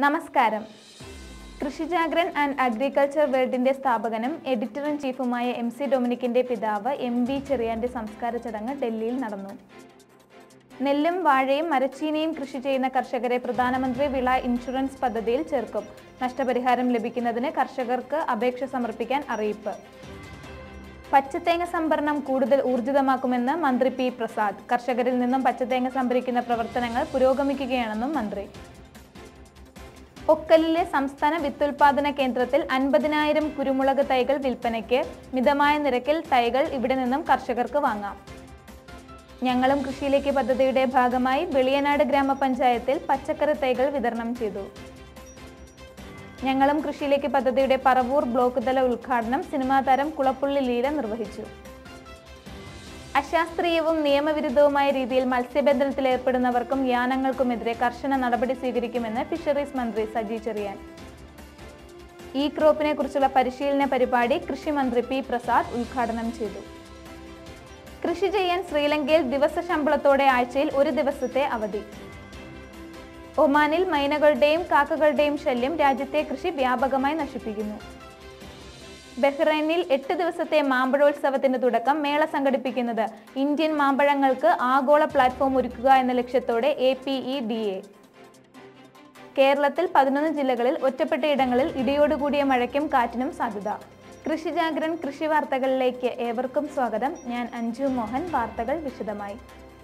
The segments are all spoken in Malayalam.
നമസ്കാരം കൃഷിജാഗ്രൻ ആൻഡ് അഗ്രികൾച്ചർ വേൾഡിന്റെ സ്ഥാപകനും എഡിറ്റർ ഇൻ ചീഫുമായ എം സി ഡൊമിനിക്കിന്റെ പിതാവ് എം വി ചെറിയാന്റെ സംസ്കാര ചടങ്ങ് ഡൽഹിയിൽ നടന്നു നെല്ലും വാഴയും മരച്ചീനിയും കൃഷി ചെയ്യുന്ന കർഷകരെ പ്രധാനമന്ത്രി വിള ഇൻഷുറൻസ് പദ്ധതിയിൽ ചേർക്കും നഷ്ടപരിഹാരം ലഭിക്കുന്നതിന് കർഷകർക്ക് അപേക്ഷ സമർപ്പിക്കാൻ അറിയിപ്പ് പച്ചത്തേങ്ങ സംഭരണം കൂടുതൽ ഊർജിതമാക്കുമെന്ന് മന്ത്രി പി പ്രസാദ് കർഷകരിൽ നിന്നും പച്ചത്തേങ്ങ സംഭരിക്കുന്ന പ്രവർത്തനങ്ങൾ പുരോഗമിക്കുകയാണെന്നും മന്ത്രി ഒക്കലിലെ സംസ്ഥാന വിത്തുൽപാദന കേന്ദ്രത്തിൽ അൻപതിനായിരം കുരുമുളക് തൈകൾ വിൽപ്പനയ്ക്ക് മിതമായ നിരക്കിൽ തൈകൾ ഇവിടെ നിന്നും കർഷകർക്ക് വാങ്ങാം ഞങ്ങളും കൃഷിയിലേക്ക് പദ്ധതിയുടെ ഭാഗമായി വെളിയനാട് ഗ്രാമപഞ്ചായത്തിൽ പച്ചക്കറി തൈകൾ വിതരണം ചെയ്തു ഞങ്ങളും കൃഷിയിലേക്ക് പദ്ധതിയുടെ പറവൂർ ബ്ലോക്ക് തല ഉദ്ഘാടനം സിനിമാ താരം കുളപ്പുള്ളി ലീല നിർവഹിച്ചു അശാസ്ത്രീയവും നിയമവിരുദ്ധവുമായ രീതിയിൽ മത്സ്യബന്ധനത്തിൽ ഏർപ്പെടുന്നവർക്കും യാനങ്ങൾക്കുമെതിരെ കർശന നടപടി സ്വീകരിക്കുമെന്ന് ഫിഷറീസ് മന്ത്രി സജി ചെറിയാൻ ഈ ക്രോപ്പിനെ കുറിച്ചുള്ള പരിശീലന പരിപാടി കൃഷിമന്ത്രി പി പ്രസാദ് ഉദ്ഘാടനം ചെയ്തു കൃഷി ചെയ്യാൻ ശ്രീലങ്കയിൽ ദിവസ ശമ്പളത്തോടെ ആഴ്ചയിൽ ഒരു ദിവസത്തെ അവധി ഒമാനിൽ മൈനകളുടെയും കാക്കകളുടെയും ശല്യം രാജ്യത്തെ കൃഷി വ്യാപകമായി നശിപ്പിക്കുന്നു ബഹ്റൈനിൽ എട്ട് ദിവസത്തെ മാമ്പഴോത്സവത്തിന്റെ തുടക്കം മേള സംഘടിപ്പിക്കുന്നത് ഇന്ത്യൻ മാമ്പഴങ്ങൾക്ക് ആഗോള പ്ലാറ്റ്ഫോം ഒരുക്കുക എന്ന ലക്ഷ്യത്തോടെ A P E D A കേരളത്തിൽ പതിനൊന്ന് ജില്ലകളിൽ ഒറ്റപ്പെട്ട ഇടങ്ങളിൽ ഇടിയോടുകൂടിയ മഴയ്ക്കും കാറ്റിനും സാധ്യത കൃഷിജാഗ്രൻ കൃഷി വാർത്തകളിലേക്ക് ഏവർക്കും സ്വാഗതം ഞാൻ അഞ്ജു മോഹൻ വാർത്തകൾ വിശദമായി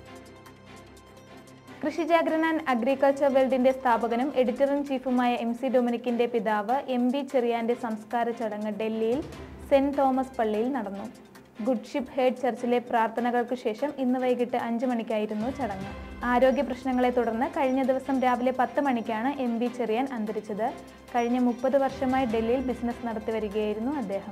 കൃഷിജാഗ്രൻ ആൻഡ് അഗ്രികൾച്ചർ വേൾഡിന്റെ സ്ഥാപകനും എഡിറ്റർ ഇൻ ചീഫുമായ എം സി ഡൊമിനിക്കിന്റെ പിതാവ് എം വി ചെറിയാന്റെ സംസ്കാര ചടങ്ങ് ഡൽഹിയിൽ സെന്റ് തോമസ് പള്ളിയിൽ നടന്നു ഗുഡ് ഷിപ്പ് ഹേഡ് ചർച്ചിലെ പ്രാർത്ഥനകൾക്ക് ശേഷം ഇന്ന് വൈകിട്ട് അഞ്ച് മണിക്കായിരുന്നു ചടങ്ങ് ആരോഗ്യ പ്രശ്നങ്ങളെ തുടർന്ന് കഴിഞ്ഞ ദിവസം രാവിലെ പത്ത് മണിക്കാണ് എം വി ചെറിയാൻ അന്തരിച്ചത് കഴിഞ്ഞ മുപ്പത് വർഷമായി ഡൽഹിയിൽ ബിസിനസ് നടത്തി വരികയായിരുന്നു അദ്ദേഹം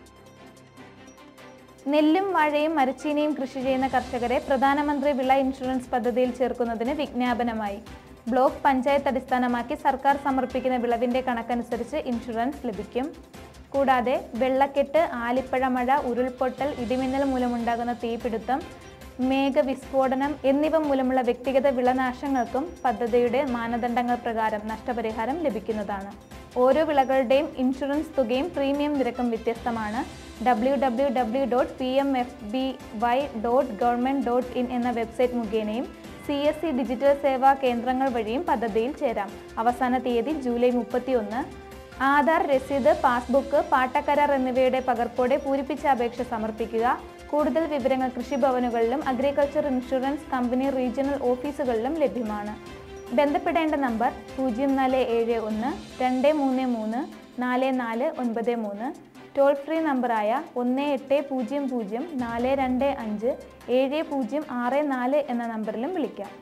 നെല്ലും വാഴയും മരച്ചീനിയും കൃഷി ചെയ്യുന്ന കർഷകരെ പ്രധാനമന്ത്രി വിള ഇൻഷുറൻസ് പദ്ധതിയിൽ ചേർക്കുന്നതിന് വിജ്ഞാപനമായി ബ്ലോക്ക് പഞ്ചായത്ത് അടിസ്ഥാനമാക്കി സർക്കാർ സമർപ്പിക്കുന്ന വിളവിന്റെ കണക്കനുസരിച്ച് ഇൻഷുറൻസ് ലഭിക്കും കൂടാതെ വെള്ളക്കെട്ട് ആലിപ്പഴ മഴ ഉരുൾപൊട്ടൽ ഇടിമിന്നൽ മൂലമുണ്ടാകുന്ന തീപിടുത്തം മേഘവിസ്ഫോടനം എന്നിവ മൂലമുള്ള വ്യക്തിഗത വിളനാശങ്ങൾക്കും പദ്ധതിയുടെ മാനദണ്ഡങ്ങൾ പ്രകാരം നഷ്ടപരിഹാരം ലഭിക്കുന്നതാണ് ഓരോ വിളകളുടെയും ഇൻഷുറൻസ് തുകയും പ്രീമിയം നിരക്കും വ്യത്യസ്തമാണ് W W W dot P M F B Y dot government dot in എന്ന വെബ്സൈറ്റ് മുഖേനയും C S C digital Seva കേന്ദ്രങ്ങൾ വഴിയും പദ്ധതിയിൽ ചേരാം അവസാന തീയതി ജൂലൈ മുപ്പത്തിയൊന്ന് ആധാർ രസീത് പാസ്ബുക്ക് പാട്ടക്കരാർ എന്നിവയുടെ പകർപ്പോടെ പൂരിപ്പിച്ച അപേക്ഷ സമർപ്പിക്കുക കൂടുതൽ വിവരങ്ങൾ കൃഷിഭവനുകളിലും അഗ്രികൾച്ചർ ഇൻഷുറൻസ് കമ്പനി റീജിയണൽ ഓഫീസുകളിലും ലഭ്യമാണ് ബന്ധപ്പെടേണ്ട നമ്പർ പൂജ്യം നാല് ഏഴ് ഒന്ന് രണ്ട് മൂന്ന് മൂന്ന് നാല് നാല് ഒൻപത് മൂന്ന് ടോൾ ഫ്രീ നമ്പറായ ഒന്ന് എട്ട് പൂജ്യം പൂജ്യം നാല് രണ്ട് അഞ്ച് ഏഴ് പൂജ്യം ആറ് നാല് എന്ന നമ്പറിലും വിളിക്കാം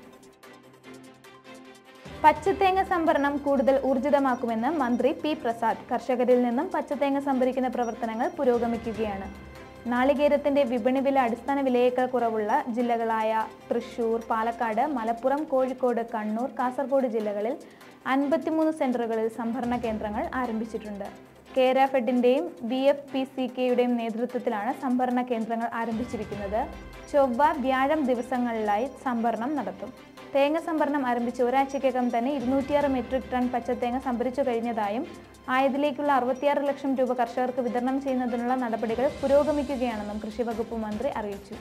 പച്ചത്തേങ്ങ സംഭരണം കൂടുതൽ ഊർജിതമാക്കുമെന്ന് മന്ത്രി പി പ്രസാദ് കർഷകരിൽ നിന്നും പച്ചത്തേങ്ങ സംഭരിക്കുന്ന പ്രവർത്തനങ്ങൾ പുരോഗമിക്കുകയാണ് നാളികേരത്തിന്റെ വിപണി വില അടിസ്ഥാന വിലയേക്കാൾ കുറവുള്ള ജില്ലകളായ തൃശൂർ പാലക്കാട് മലപ്പുറം കോഴിക്കോട് കണ്ണൂർ കാസർഗോഡ് ജില്ലകളിൽ അൻപത്തിമൂന്ന് സെന്ററുകളിൽ സംഭരണ കേന്ദ്രങ്ങൾ ആരംഭിച്ചിട്ടുണ്ട് കേര ഫെഡിന്റെയും ബി എഫ് പി സി കെയുടെയും നേതൃത്വത്തിലാണ് സംഭരണ കേന്ദ്രങ്ങൾ ആരംഭിച്ചിരിക്കുന്നത് ചൊവ്വ വ്യാഴം ദിവസങ്ങളിലായി സംഭരണം നടത്തും തേങ്ങ സംഭരണം ആരംഭിച്ച ഒരാഴ്ചയ്ക്കകം തന്നെ ഇരുന്നൂറ്റിയാറ് മെട്രിക് ടൺ പച്ചത്തേങ്ങ സംഭരിച്ചു കഴിഞ്ഞതായും ആയതിലേക്കുള്ള അറുപത്തിയാറ് ലക്ഷം രൂപ കർഷകർക്ക് വിതരണം ചെയ്യുന്നതിനുള്ള നടപടികൾ പുരോഗമിക്കുകയാണെന്നും കൃഷിവകുപ്പ് മന്ത്രി അറിയിച്ചു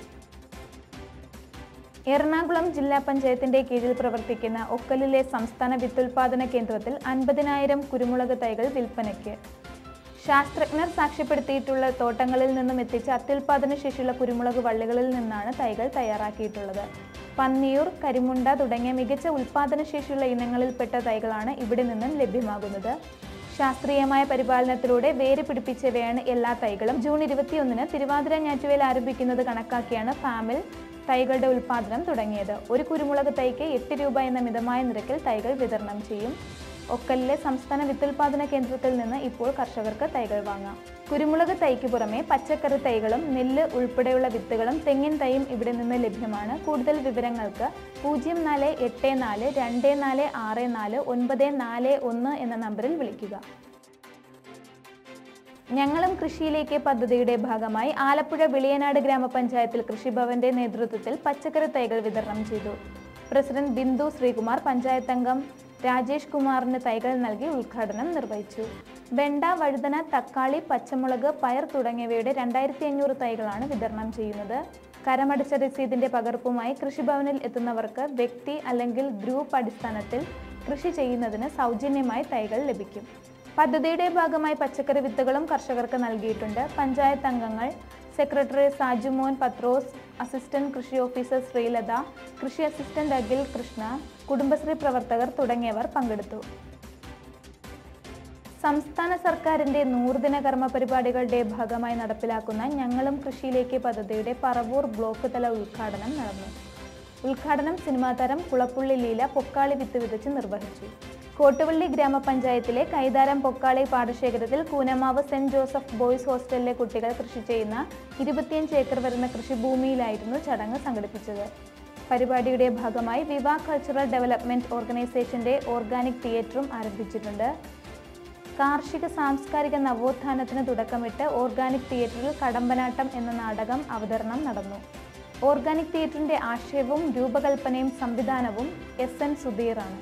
എറണാകുളം ജില്ലാ പഞ്ചായത്തിന്റെ കീഴിൽ പ്രവർത്തിക്കുന്ന ഒക്കലിലെ സംസ്ഥാന വിത്തുൽപാദന കേന്ദ്രത്തിൽ അൻപതിനായിരം കുരുമുളക് തൈകൾ വിൽപ്പനയ്ക്ക് ശാസ്ത്രജ്ഞർ സാക്ഷ്യപ്പെടുത്തിയിട്ടുള്ള തോട്ടങ്ങളിൽ നിന്നും എത്തിച്ച അത്യുൽപാദന ശേഷിയുള്ള കുരുമുളക് വള്ളികളിൽ നിന്നാണ് തൈകൾ തയ്യാറാക്കിയിട്ടുള്ളത് പന്നിയൂർ കരിമുണ്ട തുടങ്ങിയ മികച്ച ഉൽപാദനശേഷിയുള്ള ഇനങ്ങളിൽപ്പെട്ട തൈകളാണ് ഇവിടെ നിന്നും ലഭ്യമാകുന്നത് ശാസ്ത്രീയമായ പരിപാലനത്തിലൂടെ വേര് പിടിപ്പിച്ചവയാണ് എല്ലാ തൈകളും ജൂൺ ഇരുപത്തിയൊന്നിന് തിരുവാതിര ഞാറ്റുവേൽ ആരംഭിക്കുന്നത് കണക്കാക്കിയാണ് ഫാമിൽ തൈകളുടെ ഉൽപാദനം തുടങ്ങിയത് ഒരു കുരുമുളക് തൈക്ക് എട്ട് രൂപ എന്ന മിതമായ നിരക്കിൽ തൈകൾ വിതരണം ചെയ്യും ഒക്കലിലെ സംസ്ഥാന വിത്തുൽപാദന കേന്ദ്രത്തിൽ നിന്ന് ഇപ്പോൾ കർഷകർക്ക് തൈകൾ വാങ്ങാം കുരുമുളക് തൈക്ക് പുറമെ പച്ചക്കറി തൈകളും നെല്ല് ഉൾപ്പെടെയുള്ള വിത്തുകളും തെങ്ങിൻ തൈയും ഇവിടെ നിന്ന് ലഭ്യമാണ് കൂടുതൽ വിവരങ്ങൾക്ക് പൂജ്യം നാല് എട്ട് നാല് രണ്ട് നാല് ആറ് നാല് ഒൻപത് നാല് ഒന്ന് എന്ന നമ്പറിൽ വിളിക്കുക ഞങ്ങളും കൃഷിയിലേക്ക് പദ്ധതിയുടെ ഭാഗമായി ആലപ്പുഴ വെളിയനാട് ഗ്രാമപഞ്ചായത്തിൽ കൃഷിഭവന്റെ നേതൃത്വത്തിൽ പച്ചക്കറി തൈകൾ വിതരണം ചെയ്തു പ്രസിഡന്റ് ബിന്ദു ശ്രീകുമാർ പഞ്ചായത്ത് അംഗം രാജേഷ് കുമാറിന് തൈകൾ നൽകി ഉദ്ഘാടനം നിർവഹിച്ചു വെണ്ട വഴുതന തക്കാളി പച്ചമുളക് പയർ തുടങ്ങിയവയുടെ രണ്ടായിരത്തി അഞ്ഞൂറ് തൈകളാണ് വിതരണം ചെയ്യുന്നത് കരമടച്ച രസീതിന്റെ പകർപ്പുമായി കൃഷിഭവനിൽ എത്തുന്നവർക്ക് വ്യക്തി അല്ലെങ്കിൽ ഗ്രൂപ്പ് അടിസ്ഥാനത്തിൽ കൃഷി ചെയ്യുന്നതിന് സൗജന്യമായി തൈകൾ ലഭിക്കും പദ്ധതിയുടെ ഭാഗമായി പച്ചക്കറി വിത്തുകളും കർഷകർക്ക് നൽകിയിട്ടുണ്ട് പഞ്ചായത്ത് അംഗങ്ങൾ സെക്രട്ടറി സാജുമോൻ പത്രോസ് അസിസ്റ്റന്റ് കൃഷി ഓഫീസർ ശ്രീലത കൃഷി അസിസ്റ്റന്റ് അഖിൽ കൃഷ്ണ കുടുംബശ്രീ പ്രവർത്തകർ തുടങ്ങിയവർ പങ്കെടുത്തു സംസ്ഥാന സർക്കാരിന്റെ നൂറുദിന കർമ്മ പരിപാടികളുടെ ഭാഗമായി നടപ്പിലാക്കുന്ന ഞങ്ങളും കൃഷിയിലേക്ക് പദ്ധതിയുടെ പറവൂർ ബ്ലോക്ക് തല ഉദ്ഘാടനം നടന്നു ഉദ്ഘാടനം സിനിമാ താരം കുളപ്പുള്ളി ലീല പൊക്കാളി വിത്ത് വിതച്ച് നിർവഹിച്ചു കോട്ടുവള്ളി ഗ്രാമപഞ്ചായത്തിലെ കൈതാരം പൊക്കാളി പാടശേഖരത്തിൽ കൂനമാവ് സെന്റ് ജോസഫ് ബോയ്സ് ഹോസ്റ്റലിലെ കുട്ടികൾ കൃഷി ചെയ്യുന്ന ഇരുപത്തിയഞ്ച് ഏക്കർ വരുന്ന കൃഷിഭൂമിയിലായിരുന്നു ചടങ്ങ് സംഘടിപ്പിച്ചത് പരിപാടിയുടെ ഭാഗമായി വിവ കൾച്ചറൽ ഡെവലപ്മെന്റ് ഓർഗനൈസേഷന്റെ ഓർഗാനിക് തിയേറ്ററും ആരംഭിച്ചിട്ടുണ്ട് കാർഷിക സാംസ്കാരിക നവോത്ഥാനത്തിന് തുടക്കമിട്ട് ഓർഗാനിക് തിയേറ്ററിൽ കടമ്പനാട്ടം എന്ന നാടകം അവതരണം നടന്നു ഓർഗാനിക് തിയേറ്ററിന്റെ ആശയവും രൂപകൽപ്പനയും സംവിധാനവും എസ് എൻ സുധീറാണ്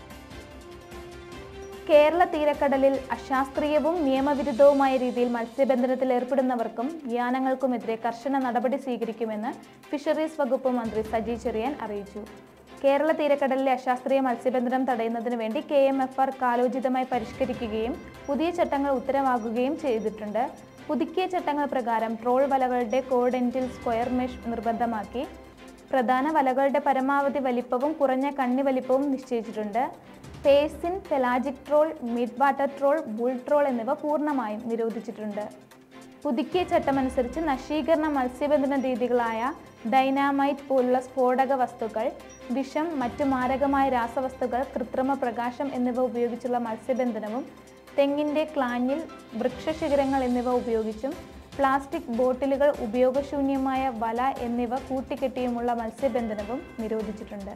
കേരള തീരക്കടലിൽ അശാസ്ത്രീയവും നിയമവിരുദ്ധവുമായ രീതിയിൽ മത്സ്യബന്ധനത്തിൽ ഏർപ്പെടുന്നവർക്കും യാനങ്ങൾക്കുമെതിരെ കർശന നടപടി സ്വീകരിക്കുമെന്ന് ഫിഷറീസ് വകുപ്പ് മന്ത്രി സജി ചെറിയാൻ അറിയിച്ചു കേരള തീരക്കടലിലെ അശാസ്ത്രീയ മത്സ്യബന്ധനം തടയുന്നതിന് വേണ്ടി കെ എം എഫ് ആർ കാലോചിതമായി പരിഷ്കരിക്കുകയും പുതിയ ചട്ടങ്ങൾ ഉത്തരവാകുകയും ചെയ്തിട്ടുണ്ട് പുതുക്കിയ ചട്ടങ്ങൾ പ്രകാരം ട്രോൾ വലകളുടെ കോഡെന്റിൽ സ്ക്വയർ മെഷ് നിർബന്ധമാക്കി പ്രധാന വലകളുടെ പരമാവധി വലിപ്പവും കുറഞ്ഞ കണ്ണി വലിപ്പവും നിശ്ചയിച്ചിട്ടുണ്ട് purse seine pelagic trawl mid water trawl bull trawl എന്നിവ പൂർണ്ണമായും നിരോധിച്ചിട്ടുണ്ട് പുതുക്കിയ ചട്ടമനുസരിച്ച് നശീകരണ മത്സ്യബന്ധന രീതികളായ ഡൈനാമൈറ്റ് പോലുള്ള സ്ഫോടക വസ്തുക്കൾ വിഷം മറ്റു മാരകമായ രാസവസ്തുക്കൾ കൃത്രിമ പ്രകാശം എന്നിവ ഉപയോഗിച്ചുള്ള മത്സ്യബന്ധനവും തെങ്ങിൻ്റെ ക്ലാഞ്ഞിൽ വൃക്ഷശിഖരങ്ങൾ എന്നിവ ഉപയോഗിച്ചും പ്ലാസ്റ്റിക് ബോട്ടിലുകൾ ഉപയോഗശൂന്യമായ വല എന്നിവ കൂട്ടിക്കെട്ടിയുമുള്ള മത്സ്യബന്ധനവും നിരോധിച്ചിട്ടുണ്ട്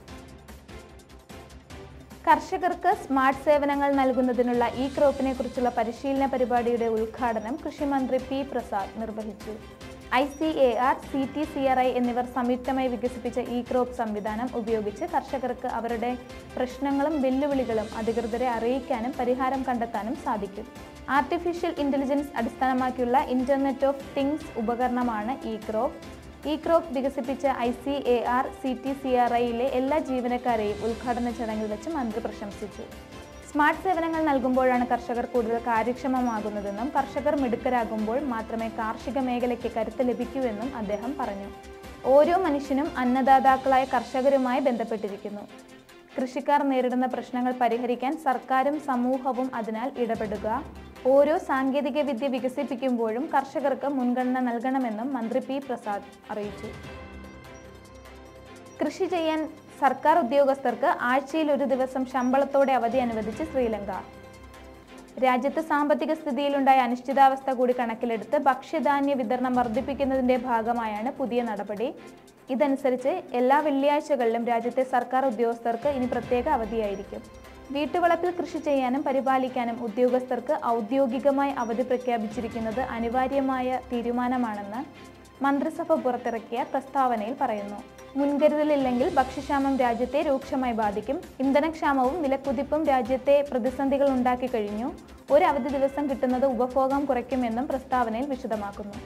കർഷകർക്ക് സ്മാർട്ട് സേവനങ്ങൾ നൽകുന്നതിനുള്ള ഇ ക്രോപ്പിനെ കുറിച്ചുള്ള പരിശീലന പരിപാടിയുടെ ഉദ്ഘാടനം കൃഷിമന്ത്രി പി പ്രസാദ് നിർവഹിച്ചു I C A R C T C R I എന്നിവർ സംയുക്തമായി വികസിപ്പിച്ച ഇ ക്രോപ്പ് സംവിധാനം ഉപയോഗിച്ച് കർഷകർക്ക് അവരുടെ പ്രശ്നങ്ങളും വെല്ലുവിളികളും അധികൃതരെ അറിയിക്കാനും പരിഹാരം കണ്ടെത്താനും സാധിക്കും ആർട്ടിഫിഷ്യൽ ഇന്റലിജൻസ് അടിസ്ഥാനമാക്കിയുള്ള ഇന്റർനെറ്റ് ഓഫ് തിങ്സ് ഉപകരണമാണ് ഇ ക്രോപ്പ് ഇ ക്രോപ്പ് വികസിപ്പിച്ച I C A R C T C R ഐയിലെ എല്ലാ ജീവനക്കാരെയും ഉദ്ഘാടന ചടങ്ങിൽ വെച്ച് മന്ത്രി പ്രശംസിച്ചു സ്മാർട്ട് സേവനങ്ങൾ നൽകുമ്പോഴാണ് കർഷകർ കൂടുതൽ കാര്യക്ഷമമാകുന്നതെന്നും കർഷകർ മിടുക്കരാകുമ്പോൾ മാത്രമേ കാർഷിക മേഖലയ്ക്ക് കരുത്ത് ലഭിക്കൂ എന്നും അദ്ദേഹം പറഞ്ഞു ഓരോ മനുഷ്യനും അന്നദാതാക്കളായ കർഷകരുമായി ബന്ധപ്പെട്ടിരിക്കുന്നു കൃഷിക്കാർ നേരിടുന്ന പ്രശ്നങ്ങൾ പരിഹരിക്കാൻ സർക്കാരും സമൂഹവും അതിനാൽ ഇടപെടുക ഓരോ സാങ്കേതിക വിദ്യ വികസിപ്പിക്കുമ്പോഴും കർഷകർക്ക് മുൻഗണന നൽകണമെന്നും മന്ത്രി പി പ്രസാദ് അറിയിച്ചു കൃഷി ചെയ്യാൻ സർക്കാർ ഉദ്യോഗസ്ഥർക്ക് ആഴ്ചയിൽ ഒരു ദിവസം ശമ്പളത്തോടെ അവധി അനുവദിച്ച് ശ്രീലങ്ക രാജ്യത്ത് സാമ്പത്തിക സ്ഥിതിയിലുണ്ടായ അനിശ്ചിതാവസ്ഥ കൂടി കണക്കിലെടുത്ത് ഭക്ഷ്യധാന്യ വിതരണം വർദ്ധിപ്പിക്കുന്നതിന്റെ ഭാഗമായാണ് പുതിയ നടപടി ഇതനുസരിച്ച് എല്ലാ വെള്ളിയാഴ്ചകളിലും രാജ്യത്തെ സർക്കാർ ഉദ്യോഗസ്ഥർക്ക് ഇനി പ്രത്യേക അവധിയായിരിക്കും വീട്ടുവളപ്പിൽ കൃഷി ചെയ്യാനും പരിപാലിക്കാനും ഉദ്യോഗസ്ഥർക്ക് ഔദ്യോഗികമായി അവധി പ്രഖ്യാപിച്ചിരിക്കുന്നത് അനിവാര്യമായ തീരുമാനമാണെന്ന് മന്ത്രിസഭ പുറത്തിറക്കിയ പ്രസ്താവനയിൽ പറയുന്നു മുൻകരുതലില്ലെങ്കിൽ ഭക്ഷ്യക്ഷാമം രാജ്യത്തെ രൂക്ഷമായി ബാധിക്കും ഇന്ധനക്ഷാമവും വിലക്കുതിപ്പും രാജ്യത്തെ പ്രതിസന്ധികൾ ഉണ്ടാക്കി കഴിഞ്ഞു ഒരു അവധി ദിവസം കിട്ടുന്നത് ഉപഭോഗം കുറയ്ക്കുമെന്നും പ്രസ്താവനയിൽ വിശദമാക്കുന്നു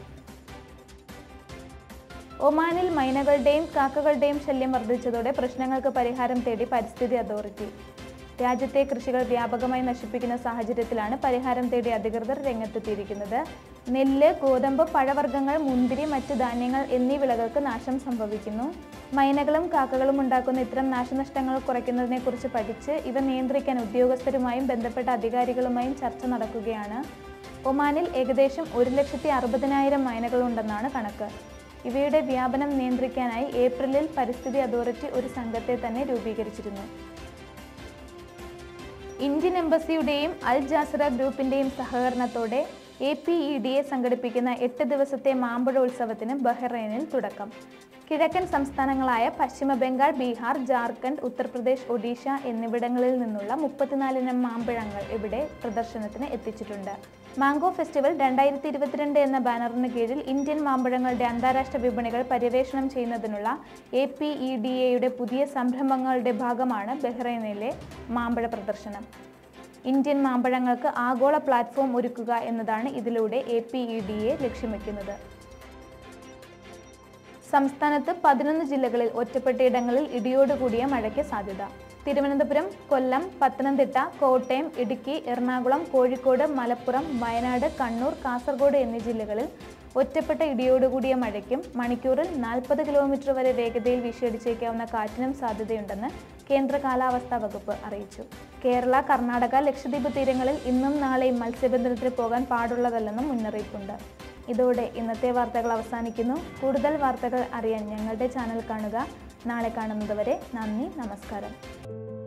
ഒമാനിൽ മൈനകളുടെയും കാക്കകളുടെയും ശല്യം വർദ്ധിച്ചതോടെ പ്രശ്നങ്ങൾക്ക് പരിഹാരം തേടി പരിസ്ഥിതി അതോറിറ്റി രാജ്യത്തെ കൃഷികൾ വ്യാപകമായി നശിപ്പിക്കുന്ന സാഹചര്യത്തിലാണ് പരിഹാരം തേടി അധികൃതർ രംഗത്തെത്തിയിരിക്കുന്നത് നെല്ല് ഗോതമ്പ് പഴവർഗ്ഗങ്ങൾ മുന്തിരി മറ്റ് ധാന്യങ്ങൾ എന്നീ വിളകൾക്ക് നാശം സംഭവിക്കുന്നു മൈനകളും കാക്കകളും ഉണ്ടാക്കുന്ന ഇത്തരം നാശനഷ്ടങ്ങൾ കുറയ്ക്കുന്നതിനെക്കുറിച്ച് പഠിച്ച് ഇവ നിയന്ത്രിക്കാൻ ഉദ്യോഗസ്ഥരുമായും ബന്ധപ്പെട്ട അധികാരികളുമായും ചർച്ച നടക്കുകയാണ് ഒമാനിൽ ഏകദേശം ഒരു ലക്ഷത്തി അറുപതിനായിരം മൈനകളുണ്ടെന്നാണ് കണക്ക് ഇവയുടെ വ്യാപനം നിയന്ത്രിക്കാനായി ഏപ്രിലിൽ പരിസ്ഥിതി അതോറിറ്റി ഒരു സംഘത്തെ തന്നെ രൂപീകരിച്ചിരുന്നു ഇന്ത്യൻ എംബസിയുടെയും അൽ ജാസിറ ഗ്രൂപ്പിന്റെയും സഹകരണത്തോടെ A P E D A സംഘടിപ്പിക്കുന്ന എട്ട് ദിവസത്തെ മാമ്പഴ ഉത്സവത്തിന് ബഹ്റൈനിൽ തുടക്കം കിഴക്കൻ സംസ്ഥാനങ്ങളായ പശ്ചിമ ബംഗാൾ ബീഹാർ ജാർഖണ്ഡ് ഉത്തർപ്രദേശ് ഒഡീഷ എന്നിവിടങ്ങളിൽ നിന്നുള്ള മുപ്പത്തിനാലിനം മാമ്പഴങ്ങൾ ഇവിടെ പ്രദർശനത്തിന് എത്തിച്ചിട്ടുണ്ട് മാംഗോ ഫെസ്റ്റിവൽ രണ്ടായിരത്തി ഇരുപത്തിരണ്ട് എന്ന ബാനറിന് കീഴിൽ ഇന്ത്യൻ മാമ്പഴങ്ങളുടെ അന്താരാഷ്ട്ര വിപണികൾ പര്യവേഷണം ചെയ്യുന്നതിനുള്ള എ പി ഇ ഡി എയുടെ പുതിയ സംരംഭങ്ങളുടെ ഭാഗമാണ് ബഹ്റൈനിലെ മാമ്പഴ പ്രദർശനം ഇന്ത്യൻ മാമ്പഴങ്ങൾക്ക് ആഗോള പ്ലാറ്റ്ഫോം ഒരുക്കുക എന്നതാണ് ഇതിലൂടെ A P E D A ലക്ഷ്യം വയ്ക്കുന്നത് സംസ്ഥാനത്ത് പതിനൊന്ന് ജില്ലകളിൽ ഒറ്റപ്പെട്ടയിടങ്ങളിൽ ഇടിയോടുകൂടിയ മഴയ്ക്ക് സാധ്യത തിരുവനന്തപുരം കൊല്ലം പത്തനംതിട്ട കോട്ടയം ഇടുക്കി എറണാകുളം കോഴിക്കോട് മലപ്പുറം വയനാട് കണ്ണൂർ കാസർഗോഡ് എന്നീ ജില്ലകളിൽ ഒറ്റപ്പെട്ട ഇടിയോടുകൂടിയ മഴയ്ക്കും മണിക്കൂറിൽ നാൽപ്പത് കിലോമീറ്റർ വരെ വേഗതയിൽ വീശിയടിച്ചേക്കാവുന്ന കാറ്റിനും സാധ്യതയുണ്ടെന്ന് കേന്ദ്ര കാലാവസ്ഥാ വകുപ്പ് അറിയിച്ചു കേരള കർണാടക ലക്ഷദ്വീപ് തീരങ്ങളിൽ ഇന്നും നാളെയും മത്സ്യബന്ധനത്തിന് പോകാൻ പാടുള്ളതല്ലെന്നും മുന്നറിയിപ്പുണ്ട് ഇതോടെ ഇന്നത്തെ വാർത്തകൾ അവസാനിക്കുന്നു കൂടുതൽ വാർത്തകൾ അറിയാൻ ഞങ്ങളുടെ ചാനൽ കാണുക നാളെ കാണുന്നതുവരെ നന്ദി നമസ്കാരം